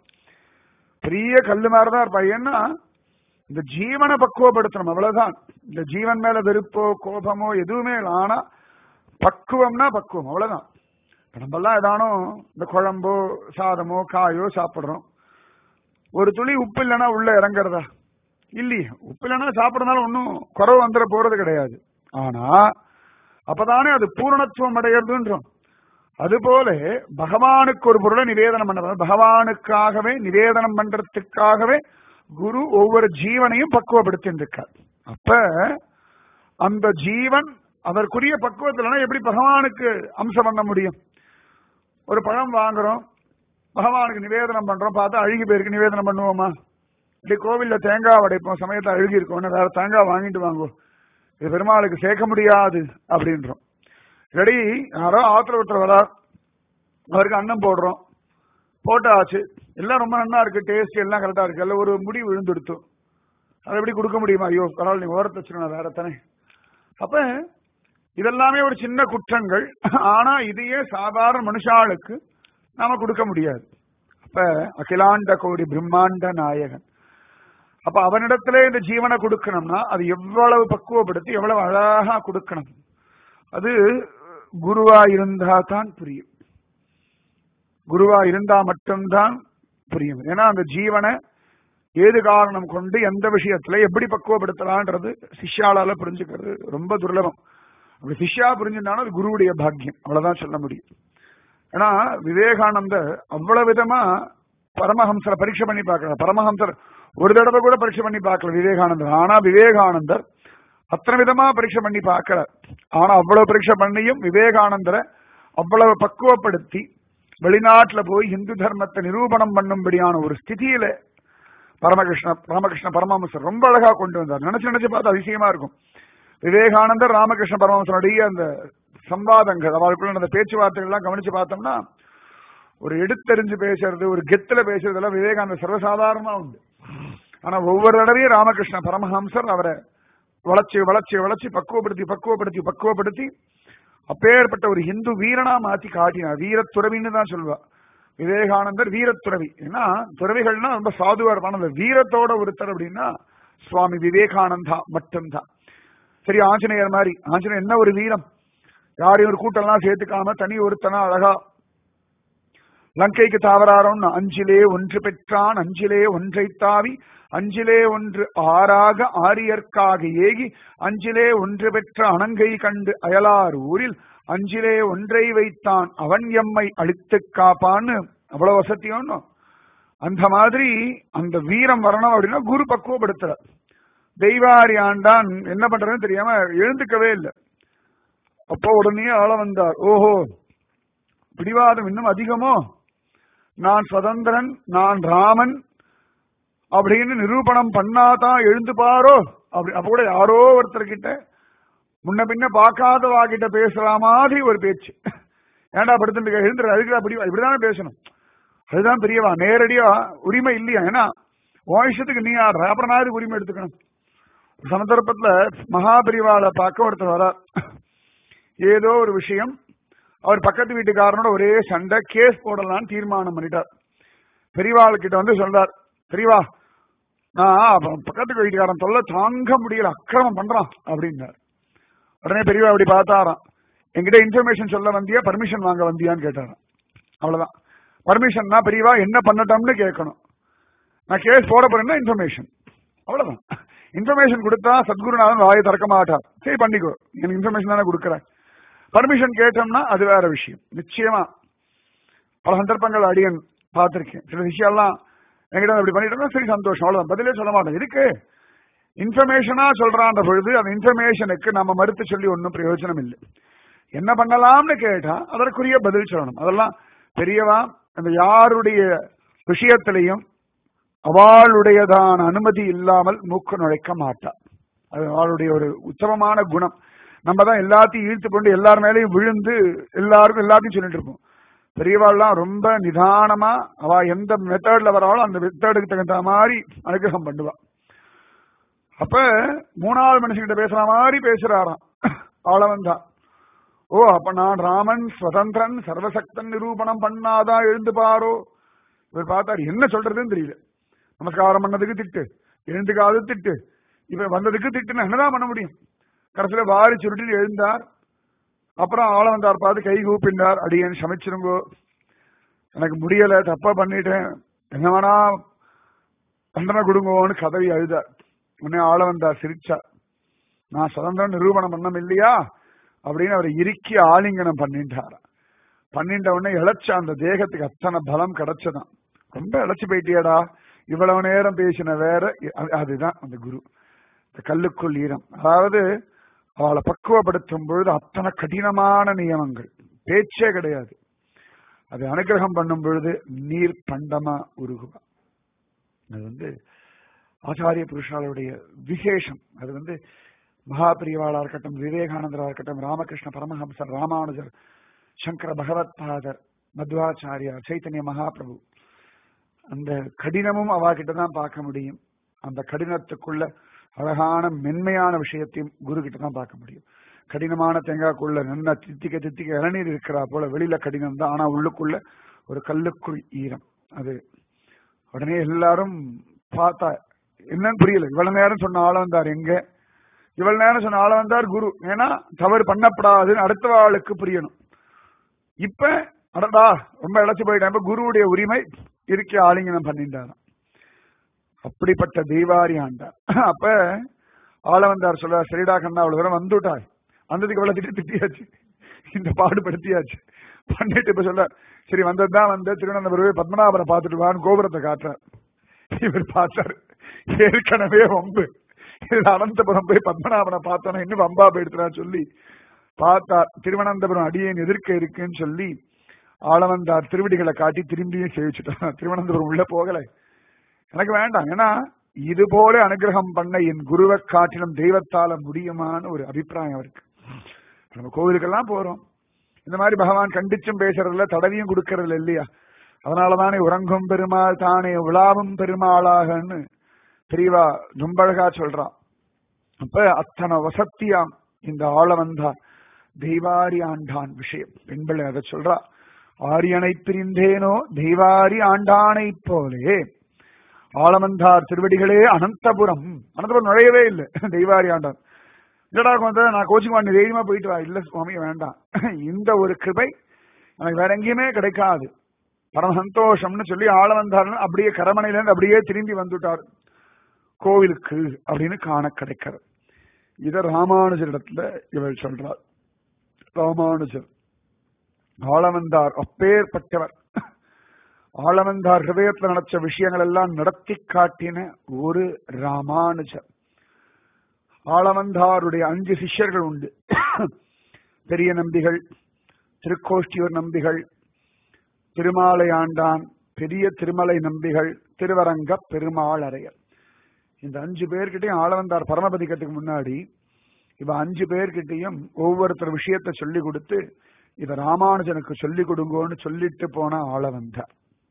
பெரிய கல்லு மாதிரிதான் இருப்பா ஏன்னா இந்த ஜீவனை பக்குவப்படுத்தணும் அவ்வளவுதான் இந்த ஜீவன் மேல வெறுப்போ கோபமோ எதுவுமே இல்லை ஆனா பக்குவம்னா பக்குவம் அவ்வளவுதான் நம்ம எல்லாம் ஏதானோ இந்த குழம்போ சாதமோ காயோ சாப்பிடுறோம் ஒரு துளி உப்பு இல்லைன்னா உள்ள இறங்குறதா இல்லையே உப்பு இல்லைன்னா சாப்பிடறதுனால ஒன்றும் குறவு வந்துட போறது கிடையாது ஆனா அப்பதானே அது பூரணத்துவம் அடைகிறதுன்றோம் அதுபோல பகவானுக்கு ஒரு பொருளை நிவேதனம் பண்ண பகவானுக்காகவே நிவேதனம் பண்றதுக்காகவே குரு ஒவ்வொரு ஜீவனையும் பக்குவப்படுத்தின்னு இருக்கார் அப்ப அந்த ஜீவன் அதற்குரிய பக்குவத்துல எப்படி பகவானுக்கு அம்சம் பண்ண முடியும் ஒரு பழம் வாங்குறோம் பகவானுக்கு நிவேதனம் பண்றோம் பார்த்தா அழுகி போயிருக்கு நிவேதனம் பண்ணுவோமா இப்படி கோவில்ல தேங்காய் உடைப்போம் சமயத்தில் அழுகி இருக்கோம் வேற தேங்காய் வாங்கிட்டு வாங்குவோம் இது பெருமாளுக்கு சேர்க்க முடியாது அப்படின்றோம் ரெடி யாரோ ஆத்திர ஒருத்தர் வரா அவருக்கு அன்னம் போடுறோம் போட்டாச்சு எல்லாம் ரொம்ப நல்லா இருக்கு டேஸ்ட் எல்லாம் கரெக்டா இருக்கு எல்லாம் ஒரு முடி விழுந்துடுத்தோம் அதை எப்படி கொடுக்க முடியுமா ஐயோ பரவாயில்ல நீ ஓரத்தை வச்சிருக்கணும் வேற தானே அப்ப இதெல்லாமே ஒரு சின்ன குற்றங்கள் ஆனா இதையே சாதாரண மனுஷாளுக்கு நாம கொடுக்க முடியாது அப்ப அகிலாண்ட கோடி பிரம்மாண்ட நாயகன் அப்ப அவனிடத்திலே இந்த ஜீவனை கொடுக்கணும்னா அது எவ்வளவு பக்குவப்படுத்தி எவ்வளவு அழகா கொடுக்கணும் அது குருவா இருந்தா தான் புரியும் குருவா இருந்தா மட்டும்தான் புரியும் ஏன்னா அந்த ஜீவனை ஏது காரணம் கொண்டு எந்த விஷயத்துல எப்படி பக்குவப்படுத்தலான்றது சிஷ்யாளால புரிஞ்சுக்கிறது ரொம்ப துர்லபம் அப்படி சிஷ்யா புரிஞ்சுட்டாலும் அது குருவுடைய பாக்கியம் அவ்வளவுதான் சொல்ல முடியும் ஏன்னா விவேகானந்தர் அவ்வளவு விதமா பரமஹம்சரை பரீட்சை பண்ணி பார்க்கல பரமஹம்சர் ஒரு தடவை கூட பரீட்சை பண்ணி பார்க்கல விவேகானந்தர் ஆனா விவேகானந்தர் அத்தனை விதமா பரீட்சை பண்ணி பார்க்கல ஆனா அவ்வளவு பரீட்சை பண்ணியும் விவேகானந்தரை அவ்வளவு பக்குவப்படுத்தி வெளிநாட்டுல போய் இந்து தர்மத்தை நிரூபணம் பண்ணும்படியான ஒரு ஸ்திதியில பரமகிருஷ்ண ராமகிருஷ்ண பரமஹம்சர் ரொம்ப அழகா கொண்டு வந்தார் நினைச்சு நினைச்சு பார்த்து அதிசயமா இருக்கும் விவேகானந்தர் ராமகிருஷ்ண பரமஹம்சனுடைய அந்த சம்வாதங்கள் அவருக்குள்ள அந்த பேச்சுவார்த்தைகள் எல்லாம் கவனிச்சு பார்த்தோம்னா ஒரு எடுத்தறிஞ்சு பேசுறது ஒரு கெத்துல பேசுறது எல்லாம் விவேகானந்த சர்வசாதாரணமா உண்டு ஆனா ஒவ்வொரு தடவையும் ராமகிருஷ்ண பரமஹம்சர் அவரை வளர்ச்சி வளர்ச்சி வளர்ச்சி பக்குவப்படுத்தி பக்குவப்படுத்தி பக்குவப்படுத்தி அப்பேற்பட்ட ஒரு இந்து வீரனா மாத்தி காட்டினார் வீரத்துறவின்னு தான் சொல்லுவா விவேகானந்தர் வீரத்துறவி ஏன்னா துறவிகள்னா ரொம்ப சாதுவா இருப்பான அந்த வீரத்தோட ஒருத்தர் அப்படின்னா சுவாமி விவேகானந்தா மட்டும்தான் சரி ஆஞ்சநேயர் மாதிரி ஆஞ்சநேயர் என்ன ஒரு வீரம் யாரையும் ஒரு கூட்டம்லாம் சேர்த்துக்காம தனி ஒருத்தனா அழகா லங்கைக்கு தாவராரோன்னு அஞ்சிலே ஒன்று பெற்றான் அஞ்சிலே ஒன்றை தாவி அஞ்சிலே ஒன்று ஆறாக ஆரியர்க்காக ஏகி அஞ்சிலே ஒன்று பெற்ற அணங்கை கண்டு அயலார் ஊரில் அஞ்சிலே ஒன்றை வைத்தான் அவன் எம்மை அழித்து காப்பான்னு அவ்வளவு வசதியோன்னு அந்த மாதிரி அந்த வீரம் வரணும் அப்படின்னா குரு பக்குவப்படுத்துற தெய்வாரி ஆண்டான் என்ன பண்றதுன்னு தெரியாம எழுந்துக்கவே இல்லை அப்போ உடனே ஆள வந்தார் ஓஹோ பிடிவாதம் இன்னும் அதிகமோ நான் சுதந்திரன் நான் ராமன் அப்படின்னு நிரூபணம் பண்ணாதான் எழுந்து பாரோ அப்படி அப்ப கூட யாரோ ஒருத்தர் கிட்ட முன்ன பின்ன பார்க்காதவா கிட்ட பேசுற மாதிரி ஒரு பேச்சு ஏன்டா படுத்துட்டு எழுந்துரு அதுக்கு அப்படி இப்படிதானே பேசணும் அதுதான் பெரியவா நேரடியா உரிமை இல்லையா ஏன்னா உன் இஷ்டத்துக்கு நீ ஆடுற அப்புறம் நான் எதுக்கு உரிமை எடுத்துக்கணும் ஒரு சந்தர்ப்பத்துல மகாபரிவாளை பார்க்க ஒருத்தர் வரார் ஏதோ ஒரு விஷயம் அவர் பக்கத்து வீட்டுக்காரனோட ஒரே சண்டை கேஸ் போடலாம்னு தீர்மானம் பண்ணிட்டார் பெரியவாள் கிட்ட வந்து சொல்றார் பெரியவா நான் பக்கத்து வீட்டுக்காரன் தொல்லை தாங்க முடியல அக்கிரமம் பண்றான் அப்படின்னார் உடனே பெரியவா அப்படி பார்த்தாராம் என்கிட்ட இன்ஃபர்மேஷன் சொல்ல வந்தியா பர்மிஷன் வாங்க வந்தியான்னு கேட்டாராம் அவ்வளவுதான் பர்மிஷன்னா பெரியவா என்ன பண்ணட்டோம்னு கேட்கணும் நான் கேஸ் போட போறேன்னா இன்ஃபர்மேஷன் அவ்வளவுதான் இன்ஃபர்மேஷன் கொடுத்தா சத்குருநாதன் வாயை திறக்க மாட்டார் சரி பண்ணிக்கோ எனக்கு இன்ஃபர்மேஷன் தானே கொடுக்குறேன் பர்மிஷன் கேட்டோம்னா அது வேற விஷயம் நிச்சயமா பல சந்தர்ப்பங்கள் அடியன் பார்த்திருக்கேன் சில விஷயம்லாம் என்கிட்ட அப்படி பண்ணிட்டோம்னா சரி சந்தோஷம் அவ்வளவுதான் பதிலே சொல்ல மாட்டேன் இருக்கு இன்ஃபர்மேஷனா சொல்றான்ற பொழுது அந்த இன்ஃபர்மேஷனுக்கு நம்ம மறுத்து சொல்லி ஒன்றும் பிரயோஜனம் இல்லை என்ன பண்ணலாம்னு கேட்டா அதற்குரிய பதில் சொல்லணும் அதெல்லாம் பெரியவா அந்த யாருடைய விஷயத்திலையும் அவளுடையதான அனுமதி இல்லாமல் மூக்கு நுழைக்க மாட்டா அது அவளுடைய ஒரு உத்தமமான குணம் நம்ம தான் எல்லாத்தையும் இழுத்து கொண்டு எல்லார் மேலேயும் விழுந்து எல்லாருக்கும் எல்லாத்தையும் சொல்லிட்டு இருப்போம் பெரியவாள்லாம் ரொம்ப நிதானமா அவ எந்த மெத்தட்ல வராளோ அந்த மெத்தடுக்கு தகுந்த மாதிரி அனுகிரகம் பண்ணுவா அப்ப மூணாவது மனுஷங்கிட்ட பேசுற மாதிரி பேசுறாராம் ஆளவன் தான் ஓ அப்ப நான் ராமன் சுதந்திரன் சர்வசக்தன் நிரூபணம் பண்ணாதான் எழுந்து பாரோ இவர் பார்த்தாரு என்ன சொல்றதுன்னு தெரியல நமஸ்காரம் பண்ணதுக்கு திட்டு எழுந்துக்காது திட்டு இப்ப வந்ததுக்கு திட்டுனா என்னதான் பண்ண முடியும் கடைசியில வாரி சுருட்டி எழுந்தார் அப்புறம் ஆள வந்தார் பார்த்து கை கூப்பிண்டார் அடியேன் சமைச்சிருங்கோ எனக்கு முடியல தப்பா பண்ணிட்டேன் என்ன வேணா தண்டனை கொடுங்கோன்னு கதவி அழுதார் உடனே ஆள வந்தார் சிரிச்சா நான் சுதந்திரம் நிரூபணம் பண்ணம் இல்லையா அப்படின்னு அவரை இறுக்கி ஆலிங்கனம் பண்ணிட்டாராம் பண்ணிட்ட உடனே இழைச்ச அந்த தேகத்துக்கு அத்தனை பலம் கிடைச்சதான் ரொம்ப இழைச்சு போயிட்டியாடா இவ்வளவு நேரம் பேசின வேற அதுதான் அந்த குரு இந்த கல்லுக்குள் ஈரம் அதாவது அவளை பக்குவப்படுத்தும் பொழுது அத்தனை கடினமான நியமங்கள் பேச்சே கிடையாது அது அனுகிரகம் பண்ணும் பொழுது நீர் பண்டமா உருகுவா அது வந்து ஆச்சாரிய புருஷாளுடைய விசேஷம் அது வந்து மகாபிரிவாளா இருக்கட்டும் விவேகானந்தரா இருக்கட்டும் ராமகிருஷ்ண பரமஹம்சர் ராமானுஜர் சங்கர பகவத் பாதர் மத்வாச்சாரியார் சைத்தன்ய மகாபிரபு அந்த கடினமும் அவாகிட்ட தான் பார்க்க முடியும் அந்த கடினத்துக்குள்ள அழகான மென்மையான விஷயத்தையும் குரு கிட்ட தான் பார்க்க முடியும் கடினமான தேங்காய்க்குள்ள நல்ல தித்திக்க தித்திக்க இளநீர் இருக்கிறா போல வெளியில கடினம் தான் ஆனா உள்ளுக்குள்ள ஒரு கல்லுக்குள் ஈரம் அது உடனே எல்லாரும் பார்த்தா என்னன்னு புரியல இவ்வளவு நேரம் சொன்ன ஆள வந்தார் எங்க இவ்வளவு நேரம் சொன்ன ஆள வந்தார் குரு ஏன்னா தவறு பண்ணப்படாதுன்னு அடுத்த ஆளுக்கு புரியணும் இப்ப அடடா ரொம்ப இழைச்சு போயிட்டேன் இப்ப குருவுடைய உரிமை இருக்க ஆலிங்கனம் பண்ணிட்டாராம் அப்படிப்பட்ட தெய்வாரி ஆண்டார் அப்ப ஆள வந்தார் சொல்ல சரிடா கண்ணா அவ்வளவு தூரம் வந்துட்டாய் வந்ததுக்கு எவ்வளவு திட்டி திட்டியாச்சு இந்த பாடுபடுத்தியாச்சு பண்ணிட்டு இப்ப சொல்ல சரி வந்ததுதான் வந்து திருவனந்தபுரம் பத்மநாபனை பார்த்துட்டு வான்னு கோபுரத்தை காட்டுறார் இவர் பார்த்தாரு ஏற்கனவே வம்பு இதுல அனந்தபுரம் போய் பத்மநாபனை பார்த்தோன்னா இன்னும் வம்பா போயிடுத்துறான்னு சொல்லி பார்த்தா திருவனந்தபுரம் அடியேன் எதிர்க்க இருக்குன்னு சொல்லி ஆளவந்தார் திருவடிகளை காட்டி திரும்பியும் சேவிச்சுட்டான் திருவனந்தபுரம் உள்ள போகலை எனக்கு வேண்டாம் ஏன்னா இது போல அனுகிரகம் பண்ண என் குருவை காட்டிலும் தெய்வத்தால முடியுமான்னு ஒரு அபிப்பிராயம் இருக்கு நம்ம கோவிலுக்கெல்லாம் போறோம் இந்த மாதிரி பகவான் கண்டிச்சும் பேசுறதுல தடவியும் கொடுக்கறதுல இல்லையா அதனாலதானே உறங்கும் பெருமாள் தானே உலாவும் பெருமாளாகன்னு பெரியவா ரொம்ப அழகா சொல்றான் அப்ப அத்தனை வசத்தியாம் இந்த ஆள வந்தா தெய்வாரி ஆண்டான் விஷயம் பெண்கள் அதை சொல்றா ஆரியனை பிரிந்தேனோ தெய்வாரி ஆண்டானை போலே ஆலமந்தார் திருவடிகளே அனந்தபுரம் அனந்தபுரம் நுழையவே இல்லை தெய்வாரி ஆண்டான் இல்லடா வந்து நான் கோச்சிங் பண்ணி தைரியமா போயிட்டு வா இல்ல சுவாமி வேண்டாம் இந்த ஒரு கிருபை எனக்கு வேற எங்கேயுமே கிடைக்காது பரம சந்தோஷம்னு சொல்லி ஆள வந்தார் அப்படியே கரமனையில இருந்து அப்படியே திரும்பி வந்துட்டார் கோவிலுக்கு அப்படின்னு காண கிடைக்கிறது இத ராமானுஜரிடத்துல இவள் சொல்றார் ராமானுஜர் ஆளவந்தார் அப்பேற்பட்டவர் ஆளவந்தார் ஹிருதயத்துல நடச்ச விஷயங்கள் எல்லாம் நடத்தி காட்டின ஒரு ராமானுஜர் ஆளவந்தாருடைய அஞ்சு சிஷ்யர்கள் உண்டு பெரிய நம்பிகள் திருக்கோஷ்டியூர் நம்பிகள் திருமாலையாண்டான் பெரிய திருமலை நம்பிகள் திருவரங்க பெருமாளரையர் இந்த அஞ்சு பேர்கிட்டையும் ஆளவந்தார் பரமபதிக்கிறதுக்கு முன்னாடி இவ அஞ்சு பேர்கிட்டையும் ஒவ்வொருத்தர் விஷயத்த சொல்லி கொடுத்து இத ராமானுஜனுக்கு சொல்லி கொடுங்கோன்னு சொல்லிட்டு போன ஆளவந்தார்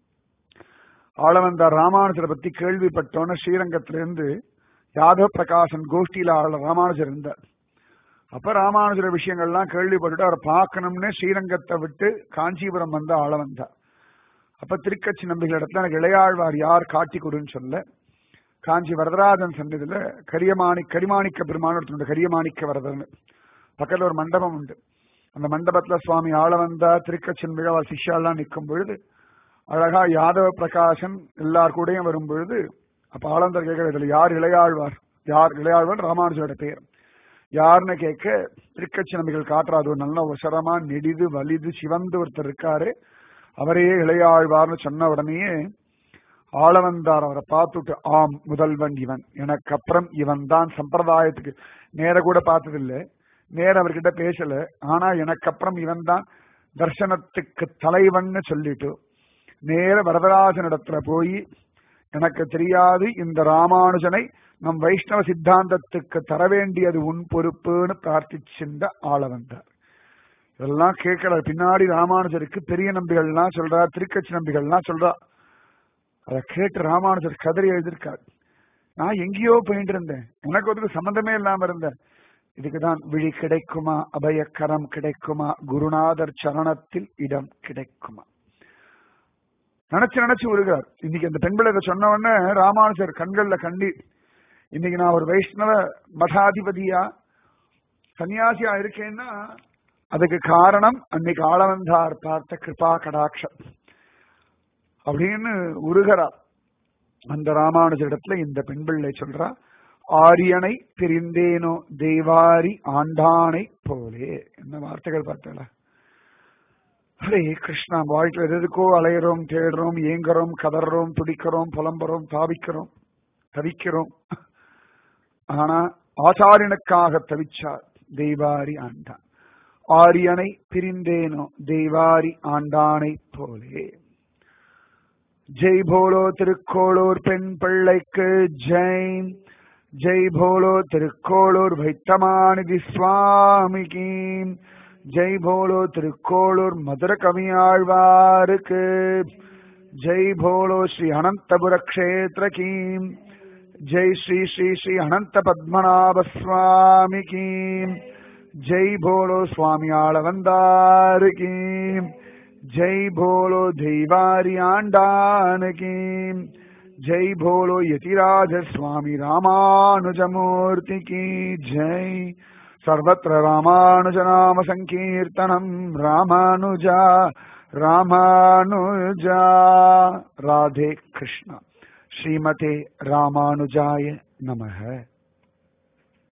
ஆளவந்தார் ராமானுஜரை பத்தி கேள்விப்பட்டோன்னு ஸ்ரீரங்கத்திலிருந்து யாதவ பிரகாசன் கோஷ்டியில ஆள ராமானுஜர் இருந்தார் அப்ப ராமானுஜர விஷயங்கள்லாம் கேள்விப்பட்டுட்டு அவரை பார்க்கணும்னு ஸ்ரீரங்கத்தை விட்டு காஞ்சிபுரம் வந்த ஆள வந்தார் அப்ப திருக்கட்சி நம்பிகள் இடத்துல எனக்கு இளையாழ்வார் யார் காட்டி கொடுன்னு சொல்ல காஞ்சி வரதராஜன் சன்னதியில கரியமாணி கரிமாணிக்க பெருமான் ஒருத்தர் கரியமாணிக்க வரதர்னு பக்கத்துல ஒரு மண்டபம் உண்டு அந்த மண்டபத்துல சுவாமி ஆள வந்தா திருக்கட்சி நம்பிகள் சிஷ்யாலாம் நிற்கும் பொழுது அழகா யாதவ பிரகாசன் எல்லார் கூடயும் வரும் பொழுது அப்ப ஆளந்தர் கேட்கிற இதுல யார் இளையாழ்வார் யார் இளையாழ்வார் ராமானுஜரோட பேர் யாருன்னு கேட்க திருக்கட்சி நம்பிகள் காட்டுறாது ஒரு நல்ல உசரமா நெடிது வலிது சிவந்து ஒருத்தர் இருக்காரு அவரையே இளையாழ்வார்னு சொன்ன உடனேயே ஆளவந்தார் அவரை பார்த்துட்டு ஆம் முதல்வன் இவன் எனக்கு அப்புறம் இவன் தான் சம்பிரதாயத்துக்கு நேர கூட பார்த்ததில்லை நேர அவர்கிட்ட பேசல ஆனா எனக்கு அப்புறம் இவன் தான் தர்சனத்துக்கு தலைவன்னு சொல்லிட்டு நேர வரதராஜனிடத்துல போய் எனக்கு தெரியாது இந்த ராமானுஜனை நம் வைஷ்ணவ சித்தாந்தத்துக்கு தர வேண்டியது உன் பொறுப்புன்னு பிரார்த்திச்சிருந்த ஆள வந்தார் இதெல்லாம் கேட்கிற பின்னாடி ராமானுஜருக்கு பெரிய நம்பிகள்லாம் சொல்றா திருக்கட்சி நம்பிகள்லாம் சொல்றா அதை கேட்டு ராமானுஜர் கதறி எழுதியிருக்கார் நான் எங்கேயோ போயிட்டு இருந்தேன் எனக்கு அதுக்கு சம்பந்தமே இல்லாம இருந்தேன் இதுக்குதான் விழி கிடைக்குமா அபயக்கரம் கிடைக்குமா குருநாதர் சரணத்தில் இடம் கிடைக்குமா நினைச்சு நினைச்சு வருகிறார் இன்னைக்கு அந்த பெண் பிள்ளை சொன்ன உடனே ராமானுஜர் கண்கள்ல கண்ணீர் இன்னைக்கு நான் ஒரு வைஷ்ணவ மடாதிபதியா சன்னியாசியா இருக்கேன்னா அதுக்கு காரணம் அன்னைக்கு ஆளவந்தார் பார்த்த கிருபா கடாட்சம் அப்படின்னு உருகிறார் அந்த ராமானுஜரிடத்துல இந்த பெண் பிள்ளை சொல்றா ஆரியனை பிரிந்தேனோ தெய்வாரி ஆண்டானை போலே என்ன வார்த்தைகள் பார்த்தல ஹரே கிருஷ்ணா வாழ்க்கையில் எது எதுக்கோ அலையிறோம் தேடுறோம் ஏங்குறோம் கதறோம் துடிக்கிறோம் புலம்புறோம் தாவிக்கிறோம் தவிக்கிறோம் ஆனா ஆச்சாரியனுக்காக தவிச்சார் தெய்வாரி ஆண்டான் ஆரியனை பிரிந்தேனோ தெய்வாரி ஆண்டானை போலே ஜெய் போலோ திருக்கோளூர் பெண் பிள்ளைக்கு ஜெய் ஜெய் போலோ திருக்கோளூர் வைத்தமாநிதி சுவாமிக்கு ஜெய் போலோ திருக்கோளூர் மதுர கவியாழ்வாருக்கு ஜெய் போலோ ஸ்ரீ அனந்தபுர கஷேத்திர கீம் ஜெய் ஸ்ரீ ஸ்ரீ ஸ்ரீ அனந்த பத்மநாப சுவாமி கீம் ஜெய் போலோ சுவாமி ஆளவந்தாரு கீம் ஜெய் போலோ தெய்வாரி ஆண்டான் கீம் ஜெய் போலோ யதிராஜ சுவாமி ராமானுஜமூர்த்தி கி ஜெய் सर्वत्र रामानुजनाम सङ्कीर्तनम् रामानुजा रामानुजा राधे कृष्ण श्रीमते रामानुजाय नमः